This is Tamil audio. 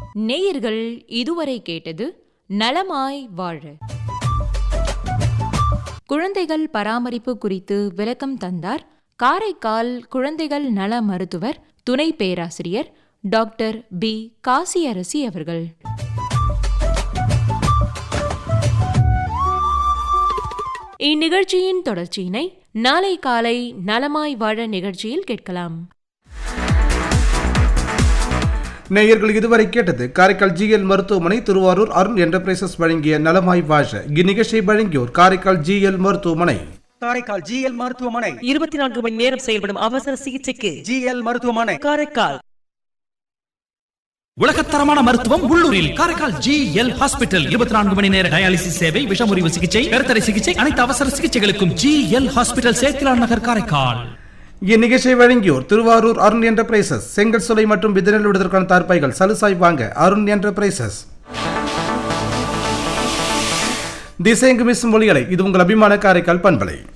நேயர்கள் இதுவரை கேட்டது நலமாய் வாழ குழந்தைகள் பராமரிப்பு குறித்து விளக்கம் தந்தார் காரைக்கால் குழந்தைகள் நல மருத்துவர் துணை பேராசிரியர் டாக்டர் பி காசியரசி அவர்கள் இந்நிகழ்ச்சியின் தொடர்ச்சியினை நாளை காலை நலமாய் வாழ நிகழ்ச்சியில் கேட்கலாம் நேயர்கள் இதுவரை கேட்டது காரைக்கால் ஜிஎல் மருத்துவமனை திருவாரூர் அருண் என்டர்பிரைசஸ் வழங்கிய நலமாய் வாழ இந்நிகழ்ச்சியை வழங்கியோர் காரைக்கால் ஜிஎல் மருத்துவமனை காரைக்கால் ஜிஎல் மருத்துவமனை இருபத்தி நான்கு மணி நேரம் செயல்படும் அவசர சிகிச்சைக்கு ஜிஎல் மருத்துவமனை காரைக்கால் உலகத்தரமான மருத்துவம் உள்ளூரில் காரைக்கால் ஜி எல் ஹாஸ்பிட்டல் இருபத்தி நான்கு மணி நேர டயாலிசிஸ் சேவை விஷமுறிவு சிகிச்சை கருத்தடை சிகிச்சை அனைத்து அவசர சிகிச்சைகளுக்கும் G L hospital Sethilan Nagar Karaikal இந்நிகழ்ச்சியை வழங்கியோர் திருவாரூர் அருண் என்டர்பிரைசஸ் செங்கல் சுலை மற்றும் விதநெல் விடுவதற்கான தார்ப்பாய்கள் சலுசாய் வாங்க அருண் என்டர்பிரைசஸ் திசையங்கு மிஸ் மொழிகளை இது உங்கள் அபிமான காரைக்கால் பண்பலை